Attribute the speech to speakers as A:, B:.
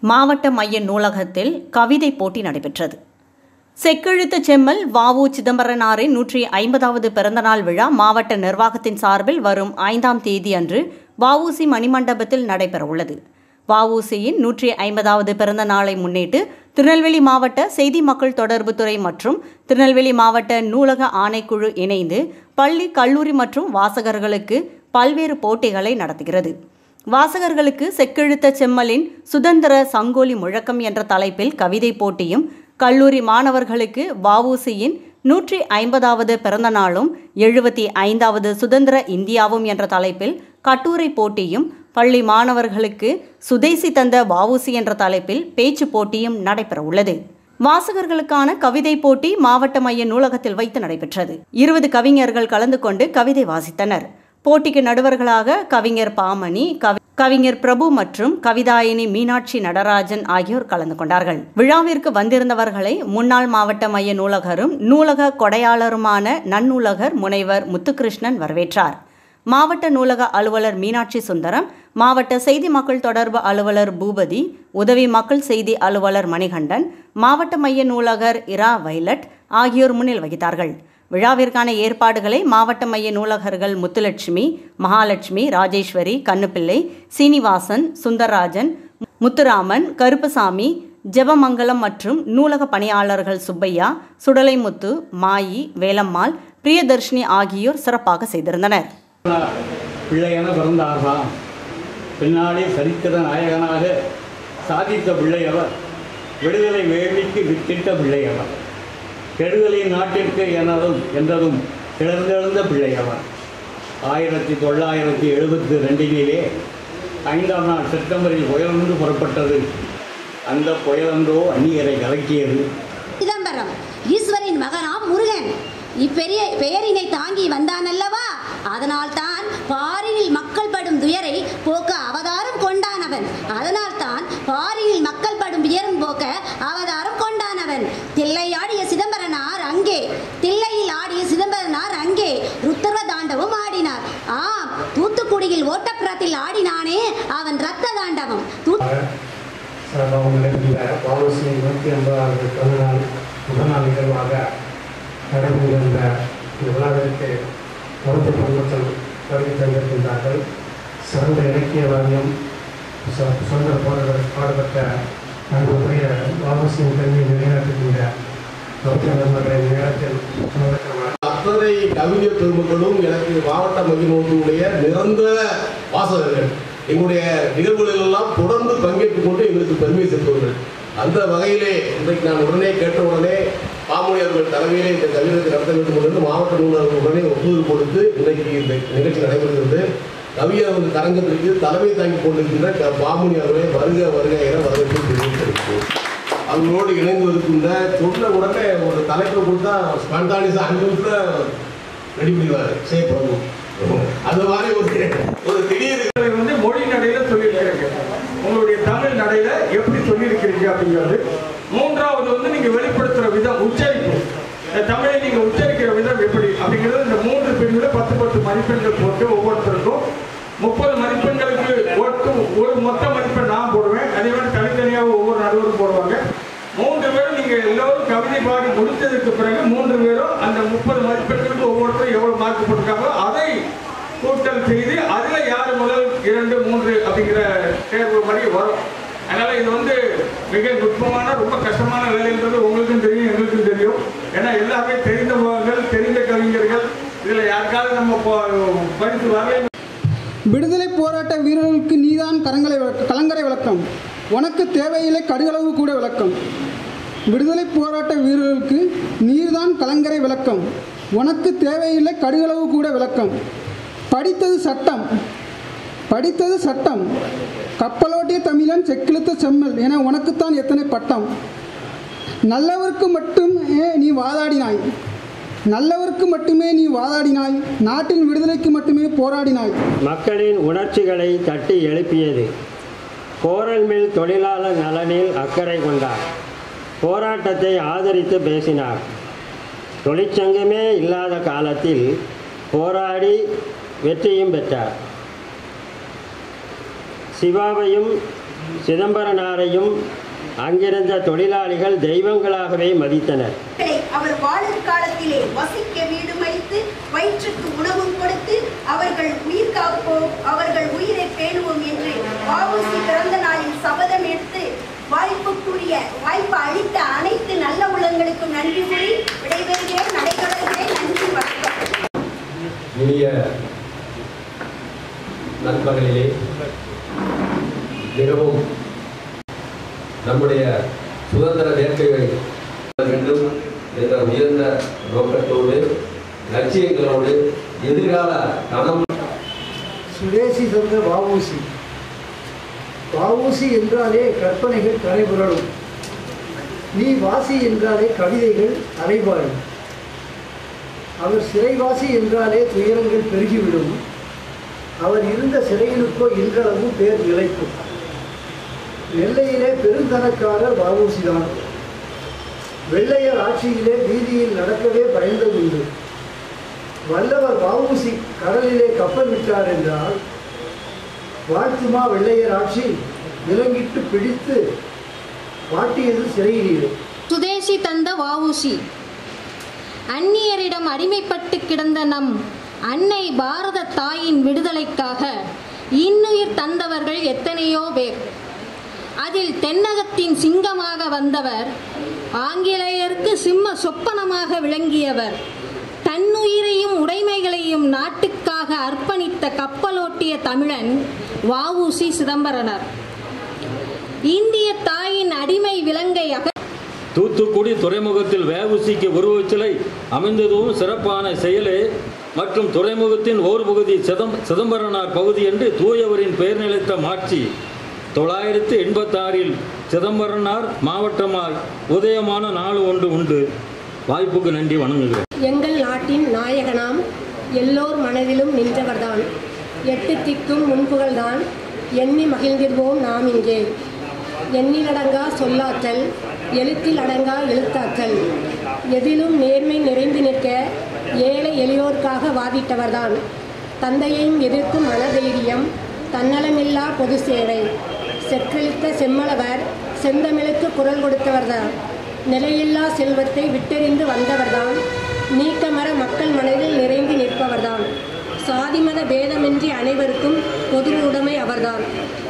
A: மாவட்ட மைய நூலகத்தில் கவிதை போட்டி நடைபெற்றது செக்கெழுத்து செம்மல் வஉ சிதம்பரனாரின் நூற்றி ஐம்பதாவது பிறந்தநாள் விழா மாவட்ட நிர்வாகத்தின் சார்பில் வரும் ஐந்தாம் தேதி அன்று வஉசி மணிமண்டபத்தில் நடைபெறவுள்ளது வஉசியின் நூற்றி ஐம்பதாவது பிறந்த நாளை முன்னிட்டு திருநெல்வேலி மாவட்ட செய்தி மக்கள் தொடர்புத்துறை மற்றும் திருநெல்வேலி மாவட்ட நூலக ஆணைக்குழு இணைந்து பள்ளி கல்லூரி மற்றும் வாசகர்களுக்கு பல்வேறு போட்டிகளை நடத்துகிறது வாசகர்களுக்கு செக்கெழுத்த செம்மலின் சுதந்திர சங்கோலி முழக்கம் என்ற தலைப்பில் கவிதை போட்டியும் கல்லூரி மாணவர்களுக்கு வஉசியின் நூற்றி ஐம்பதாவது பிறந்த நாளும் எழுபத்தி ஐந்தாவது சுதந்திர இந்தியாவும் என்ற தலைப்பில் கட்டுரை போட்டியும் பள்ளி மாணவர்களுக்கு சுதேசி தந்த வஉசி என்ற தலைப்பில் பேச்சு போட்டியும் நடைபெறவுள்ளது வாசகர்களுக்கான கவிதை போட்டி மாவட்ட மைய நூலகத்தில் வைத்து நடைபெற்றது இருபது கவிஞர்கள் கலந்து கொண்டு கவிதை வாசித்தனர் போட்டிக்கு நடுவர்களாக கவிஞர் பாமணி கவி கவிஞர் பிரபு மற்றும் கவிதாயினி மீனாட்சி நடராஜன் ஆகியோர் கலந்து கொண்டார்கள் விழாவிற்கு வந்திருந்தவர்களை முன்னாள் மாவட்ட மைய நூலகரும் நூலக கொடையாளருமான நன்னூலகர் முனைவர் முத்துகிருஷ்ணன் வரவேற்றார் மாவட்ட நூலக அலுவலர் மீனாட்சி சுந்தரம் மாவட்ட செய்தி மக்கள் தொடர்பு அலுவலர் பூபதி உதவி மக்கள் செய்தி அலுவலர் மணிகண்டன் மாவட்ட மைய நூலகர் இரா வைலட் ஆகியோர் முன்னில் வகித்தார்கள் விழாவிற்கான ஏற்பாடுகளை மாவட்ட மைய நூலகர்கள் முத்துலட்சுமி மகாலட்சுமி ராஜேஸ்வரி கண்ணுப்பிள்ளை சீனிவாசன் சுந்தரராஜன் முத்துராமன் கருப்பசாமி ஜெபமங்கலம் மற்றும் நூலக பணியாளர்கள் சுப்பையா சுடலைமுத்து மாயி வேலம்மாள் பிரியதர்ஷினி ஆகியோர் சிறப்பாக செய்திருந்தனர்
B: பிள்ளையென பிறந்தார்களாம் பின்னாடி சரித்திர நாயகனாக சாதித்த பிள்ளையவர் விடுதலை வேள்விக்கு வித்திட்ட பிள்ளையவர் கெடுதலை நாட்டிற்கு எனதும் என்றதும் கிளர்ந்தெழுந்த பிள்ளையவர் ஆயிரத்தி தொள்ளாயிரத்தி எழுபத்தி ரெண்டிலே ஐந்தாம் நாள் செப்டம்பரில் புயலொன்று புறப்பட்டது அந்த புயலொன்றோ அந்நியரை கலக்கியது
C: சிதம்பரம் ஈஸ்வரின் மகனாம் முருகன் இப்பெரிய பெயரினை தாங்கி வந்தான் அல்லவா அதனால் தான் பாரினில் மக்கள் படும் துயரை போக்க அவதாரம் கொண்டானவன் அதனால் தான் பாரினில் மக்கள் படும் துயரம் போக்க அவதாரம் கொண்டானவன் தில்லை ஆடிய சிதம்பரனார் அங்கே தில்லையில் ஆடிய சிதம்பரனார் அங்கே ருத்தர்வ தாண்டவம் ஆடினார் ஆம் தூத்துக்குடியில் ஓட்டப்புறத்தில் ஆடினானே அவன் ரத்த தாண்டவம் தூ-
D: சிறப்பாக நடக்கின்ற பாவசி நூற்றி ஐம்பதாவது பிறந்தநாள் முதல் நிகழ்வாக நடைபெறுகின்ற இந்த விழாவிற்கு மருத்துவ பண்புகள் வருகை தந்திருக்கின்றார்கள் சிறந்த இலக்கியவாதியம் சு- சுதந்திர போராட்ட பாடுபட்ட அன்புக்குரிய பாவசியின் கல்வியை நிலைநாட்டுகின்ற மருத்துவ நண்பர்களை நேரத்தில் முதற்கமாக
E: அத்தனை கவிஞர் பெருமக்களும் எனக்கு மாவட்ட மகிழ்ச்சியுடைய நிரந்தர வாசகர்கள் எங்களுடைய நிகழ்வுகளில் எல்லாம் தொடர்ந்து பங்கேற்றுக் கொண்டு எங்களுக்கு பெருமை சேர்த்தவர்கள் அந்த வகையிலே இன்றைக்கு நான் உடனே கேட்ட உடனே பாமொழி அவர்கள் தலைமையிலே இந்த கவிதை நடத்த வேண்டும் என்று மாவட்ட நூலகர்கள் உடனே ஒப்புதல் கொடுத்து இன்றைக்கு இந்த நிகழ்ச்சி நடைபெறுகிறது கவியர் அவர்கள் கரங்கத்திற்கு தலைமை தாங்கி கொண்டிருக்கின்ற க- பாமுனி அவர்களை வருக வருக என வரவேற்பு தெரிவித்திருக்கிறோம் அவங்களோடு இணைந்து இருக்கின்ற சொன்ன உடனே ஒரு தலைப்பை கொடுத்தா ஸ்பான்டானிஸா அஞ்சு நிமிஷத்துல ரெடி பண்ணிடுவாரு செய்யப்படும் அது மாதிரி ஒரு ஒரு திடீர்
F: இதை வந்து மொழி நடையில சொல்லியிருக்கிறீங்க உங்களுடைய தமிழ் நடையில எப்படி சொல்லியிருக்கிறீங்க அப்படிங்கிறது மூன்றாவது வந்து நீங்க வெளிப்படுத்துற விதம் உச்சரிப்பு இந்த தமிழை நீங்க உச்சரிக்கிற விதம் எப்படி அப்படிங்கிறது இந்த மூன்று பிரிவுல பத்து பத்து மதிப்பெண்கள் போட்டு ஒவ்வொருத்தருக்கும் முப்பது மதிப்பெண்களுக்கு ஒட்டு ஒரு மொத்த மதிப்பெண் நான் போடுவேன் அதே மாதிரி தனித்தனியாக ஒவ்வொரு நடுவரும் போடுவாங்க மூன்று பேரும் நீங்க எல்லோரும் கவிதை பாடி முடித்ததுக்கு பிறகு மூன்று பேரும் அந்த முப்பது மதிப்பெண்களுக்கு ஒவ்வொருத்தரும் எவ்வளவு மார்க் போட்டிருக்காங்களோ அதை கூட்டல் செய்து அதுல யார் முதல் இரண்டு மூன்று அப்படிங்கிற தேர்வு மாதிரி வரும் அதனால இது வந்து மிக நுட்பமான ரொம்ப கஷ்டமான வேலைன்றது உங்களுக்கும் தெரியும் எங்களுக்கும் தெரியும் ஏன்னா எல்லாமே தெரிந்தவர்கள் தெரிந்த கவிஞர்கள் இதுல யாருக்காவது நம்ம போ- படித்து வரவே
G: விடுதலை போராட்ட வீரர்களுக்கு நீதான் கரங்களை விளக்க- கலங்கரை விளக்கம் உனக்கு தேவையில்லை கடுகளவு கூட விளக்கம் விடுதலை போராட்ட வீரர்களுக்கு நீர்தான் கலங்கரை விளக்கம் உனக்கு தேவையில்லை கடுகளவு கூட விளக்கம் படித்தது சட்டம் படித்தது சட்டம் கப்பலோட்டிய தமிழன் செக்கிழுத்த செம்மல் என உனக்குத்தான் எத்தனை பட்டம் நல்லவருக்கு மட்டுமே நீ வாதாடினாய் நல்லவருக்கு மட்டுமே நீ வாதாடினாய் நாட்டின் விடுதலைக்கு மட்டுமே போராடினாய்
H: மக்களின் உணர்ச்சிகளை தட்டி எழுப்பியது கோரல் மில் தொழிலாளர் நலனில் அக்கறை கொண்டார் போராட்டத்தை ஆதரித்து பேசினார் தொழிற்சங்கமே இல்லாத காலத்தில் போராடி வெற்றியும் பெற்றார் சிவாவையும் சிதம்பரனாரையும் அங்கிருந்த தொழிலாளிகள் தெய்வங்களாகவே மதித்தனர்
I: மக்களை அவர் வாழும் காலத்திலே வசிக்க வீடுமளித்து வயிற்றுக்கு உணவும் கொடுத்து அவர்கள் உயிர் காப்போம் அவர்கள் உயிரை பேணுவோம் என்று வாவுசி பிறந்த நாளில் சபதம் எடுத்து வாய்ப்புக்குரிய வாய்ப்பு அளித்த அனைத்து நல்ல உள்ளங்களுக்கும் நன்றி கூறி விடைபெறுகிறேன் நடைபெறுகிறேன் நன்றி வணக்கம்
J: இனிய நண்பர்களிலே மிகவும் நம்முடைய சுதந்திர வேட்கை வேண்டும் என்ற உயர்ந்த நோக்கத்தோடு லட்சியங்களோடு எதிர்கால கனம்
K: சுதேசி தந்த வஉசி வஉசி என்றாலே கற்பனைகள் கரைபுரளும் நீ வாசி என்றாலே கவிதைகள் அரைபாடும் அவர் சிறைவாசி என்றாலே துயரங்கள் பெருகிவிடும் அவர் இருந்த சிறையிலுக்கோ இன்றளவும் பேர் நிலைக்கும் நெல்லையிலே பெருந்தனக்காரர் வஉசிதான் வெள்ளையர் ஆட்சியிலே வீதியில் நடக்கவே பயந்ததுண்டு வல்லவர் வஉசி கடலிலே கப்பல் விட்டார் என்றால் வாழ்த்துமா வெள்ளையர் ஆட்சி விலங்கிட்டு பிடித்து வாட்டியது சிறையிலே
L: சுதேசி தந்த வஉசி அந்நியரிடம் அடிமைப்பட்டு கிடந்த நம் அன்னை பாரத தாயின் விடுதலைக்காக இன்னுயிர் தந்தவர்கள் எத்தனையோ பேர் அதில் தென்னகத்தின் சிங்கமாக வந்தவர் ஆங்கிலேயருக்கு சிம்ம சொப்பனமாக விளங்கியவர் தன்னுயிரையும் உடைமைகளையும் நாட்டுக்காக அர்ப்பணித்த கப்பலோட்டிய தமிழன் வஉசி சிதம்பரனர் இந்திய தாயின் அடிமை விலங்கை அக
M: தூத்துக்குடி துறைமுகத்தில் வேவுசிக்கு உருவச் சிலை அமைந்ததும் சிறப்பான செயலே மற்றும் துறைமுகத்தின் ஓர் பகுதி சிதம் சிதம்பரனார் பகுதி என்று தூயவரின் பெயர் நிலைத்த மாட்சி தொள்ளாயிரத்து எண்பத்தாறில் சிதம்பரனார் மாவட்டமாய் உதயமான நாள் ஒன்று உண்டு வாய்ப்புக்கு நன்றி வணங்குகிறேன்
N: எங்கள் நாட்டின் நாயகனாம் எல்லோர் மனதிலும் நின்றவர்தான் எட்டு திக்கும் முன்புகள்தான் எண்ணி மகிழ்ந்திடுவோம் நாம் இங்கே எண்ணிலடங்கா சொல்லாற்றல் எழுத்தில் அடங்கா எழுத்தாற்றல் எதிலும் நேர்மை நிறைந்து நிற்க ஏழை எளியோர்க்காக வாதிட்டவர்தான் தந்தையையும் எதிர்க்கும் மனதைரியம் தன்னலமில்லா பொது சேவை செற்றளித்த செம்மலவர் செந்தமிழுக்கு குரல் கொடுத்தவர்தான் நிலையில்லா செல்வத்தை விட்டெறிந்து வந்தவர்தான் நீக்கமர மக்கள் மனதில் நிறைந்து நிற்பவர்தான் சாதிமத பேதமின்றி அனைவருக்கும் பொது உடைமை அவர்தான்